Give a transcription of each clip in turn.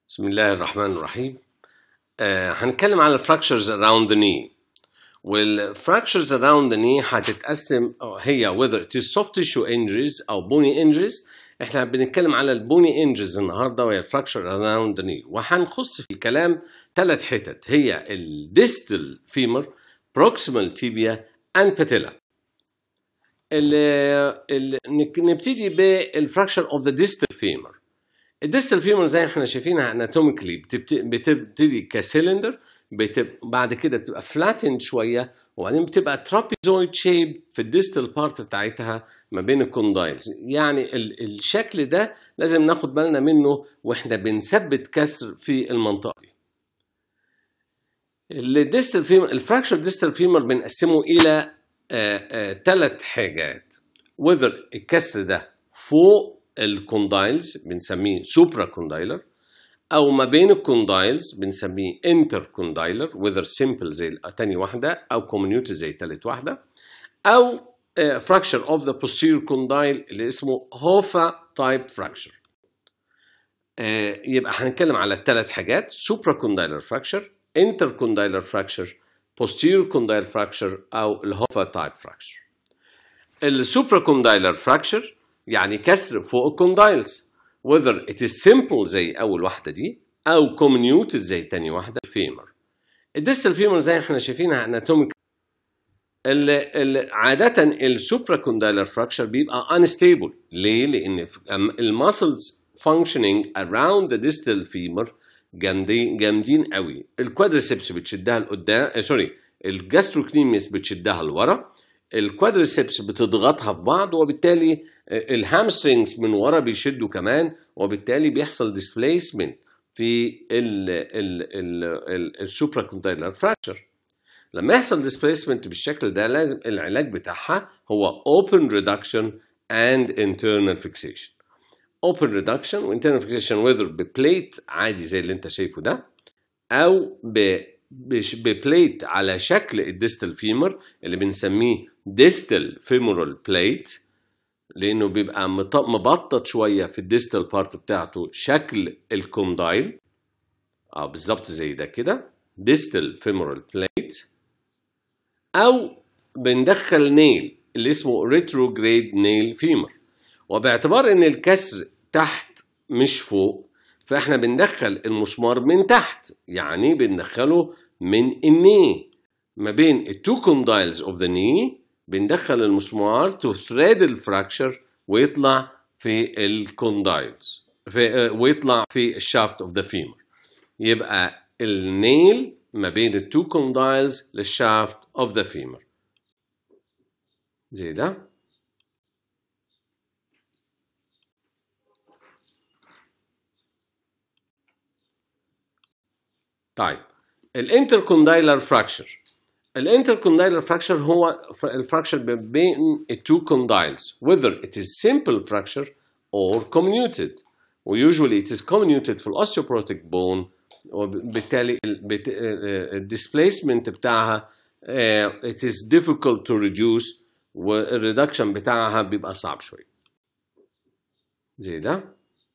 بسم الله الرحمن الرحيم آه هنتكلم على الفراكشرز around the knee والفراكشرز around the knee هتتقسم هي whether it is soft tissue injuries او bony injuries احنا بنتكلم على البوني injuries النهارده وهي fracture around the knee وهنخص في الكلام ثلاث حتت هي الديستال فيمر proximal tibia and patella ال ال نبتدي بالفراكشر اوف ذا distal femur الديستال فيمر زي ما احنا شايفينها اناتوميكلي بتبتدي كسيلندر بتبقى بعد كده بتبقى فلاتند شويه وبعدين بتبقى ترابيزويد شيب في الديستال بارت بتاعتها ما بين الكوندايلز يعني ال الشكل ده لازم ناخد بالنا منه واحنا بنثبت كسر في المنطقه دي الديستال فيمر الفراكشر ديستال فيمر بنقسمه الى ثلاث حاجات whether الكسر ده فوق الكوندايلز بنسميه سوبرا كوندايلر او ما بين الكوندايلز بنسميه انتر كوندايلر whether simple زي تاني واحده او community زي تالت واحده او fracture of the posterior condyle اللي اسمه هوفا تايب fracture يبقى هنتكلم على الثلاث حاجات سوبرا كوندايلر fracture انتر كوندايلر fracture posterior condyle fracture او الهوفا تايب fracture السوبرا كوندايلر fracture يعني كسر فوق الكوندايلز whether it is simple زي أول واحدة دي أو comminuted زي تاني واحدة فيمر الديستال فيمر زي ما احنا شايفينها اناتوميك عادة السوبرا كوندايلر فراكشر بيبقى unstable ليه؟ لأن الماسلز functioning around the distal femur جامدين جامدين قوي الكوادريسبس بتشدها لقدام سوري الجاستروكنيميس بتشدها لورا الكوادريسبس بتضغطها في بعض وبالتالي الهامسترينجز من ورا بيشدوا كمان وبالتالي بيحصل ديسبليسمنت في السوبرا كونتايلر فراكشر لما يحصل ديسبليسمنت بالشكل ده لازم العلاج بتاعها هو open reduction and internal fixation open reduction و internal fixation whether ببليت عادي زي اللي انت شايفه ده او ب ببليت على شكل الديستال فيمر اللي بنسميه ديستال فيمورال بليت لانه بيبقى مبطط شويه في الديستال بارت بتاعته شكل الكوندايل اه بالظبط زي ده كده ديستال فيمورال بليت او بندخل نيل اللي اسمه ريتروجريد نيل فيمر وباعتبار ان الكسر تحت مش فوق فاحنا بندخل المسمار من تحت يعني بندخله من الني ما بين التو كوندايلز اوف ذا ني بندخل المسمار تو ثريد الفراكشر ويطلع في الكوندايلز في ويطلع في الشافت اوف ذا فيمر يبقى النيل ما بين التو كوندايلز للشافت اوف ذا فيمر زي ده طيب الانتركوندايلر فراكشر الانتركوندايلر فراكشر هو الفراكشر بين التو كوندايلز whether it is simple fracture or comminuted وusually it is comminuted في الاوستيوبروتيك بون وبالتالي الديسبيسمنت بتاعها it is difficult to reduce والريدكشن بتاعها بيبقى صعب شويه زي ده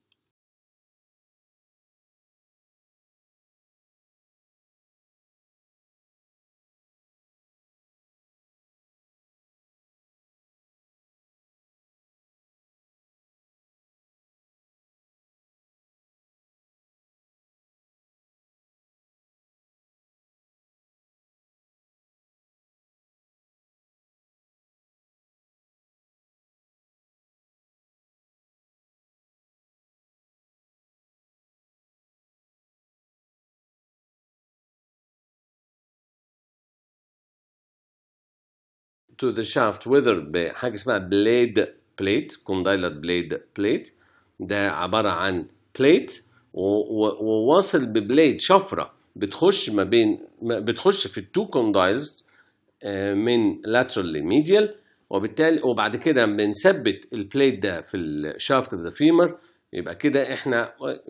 to the shaft whether بحاجه اسمها بليد بليت كوندايلر بليد بليت ده عباره عن بليت وواصل ببليد شفره بتخش ما بين بتخش في التو كوندايلز من lateral لميديال وبالتالي وبعد كده بنثبت البليت ده في الشافت اوف ذا فيمر يبقى كده احنا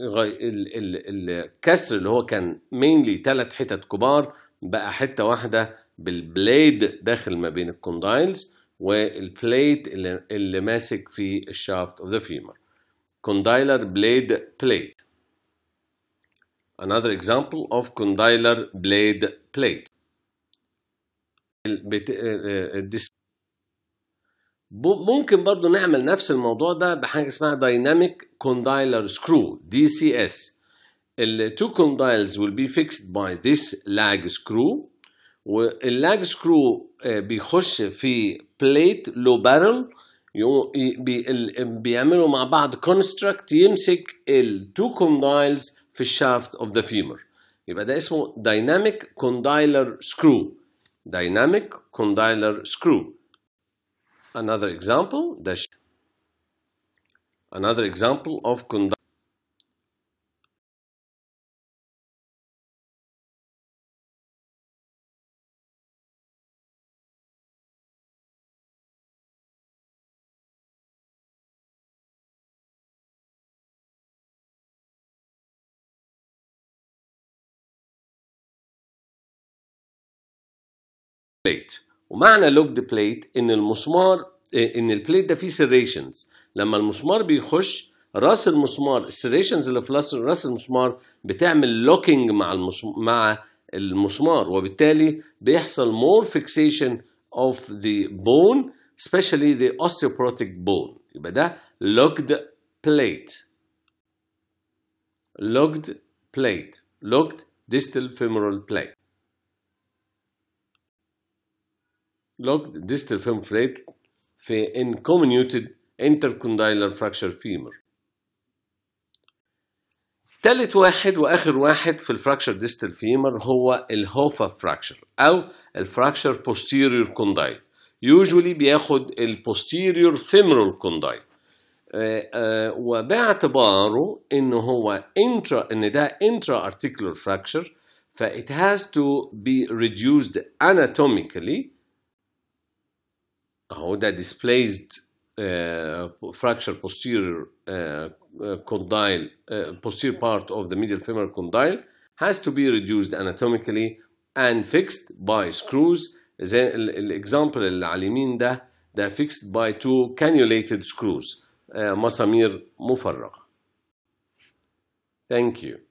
الكسر اللي هو كان مينلي ثلاث حتت كبار بقى حته واحده بالبليد داخل ما بين الكوندايلز والبليت اللي, اللي ماسك في الشافت اوف ذا فيمر كوندايلر بليد بليت another example of condylar blade plate البت... الديس... ب- ممكن برضو نعمل نفس الموضوع ده بحاجة اسمها dynamic condylar screw DCS ال two condyles will be fixed by this lag screw واللاج سكرو بيخش في بليت لو بارل بيعملوا مع بعض كونستراكت يمسك التو كوندايلز في الشافت اوف ذا فيمر يبقى ده اسمه دايناميك كوندايلر سكرو دايناميك كوندايلر سكرو another example ده ش- another example of condylar بليت ومعنى لوكد بليت ان المسمار ان البليت ده فيه سيريشنز لما المسمار بيخش راس المسمار السيريشنز اللي في راس راس المسمار بتعمل لوكينج مع المسمار مع المسمار وبالتالي بيحصل more fixation of the bone especially the osteoporotic bone يبقى ده locked plate locked plate locked distal femoral plate locked distal femoral plate في incomminuted intercondylar fracture femur تالت واحد واخر واحد في الفراكشر ديستال فيمر هو الهوفا فراكشر او الفراكشر posterior condyle usually بياخد البوستيريور femoral condyle آه، آه، وباعتباره انه هو intra ان ده intra articular fracture ف it has to be reduced anatomically اهو ده displaced uh, fracture posterior uh, uh, condyle uh, posterior part of the medial femoral condyle has to be reduced anatomically and fixed by screws زي الاكزامبل اللي على اليمين ده ده fixed by two cannulated screws uh, مسامير مفرغة Thank you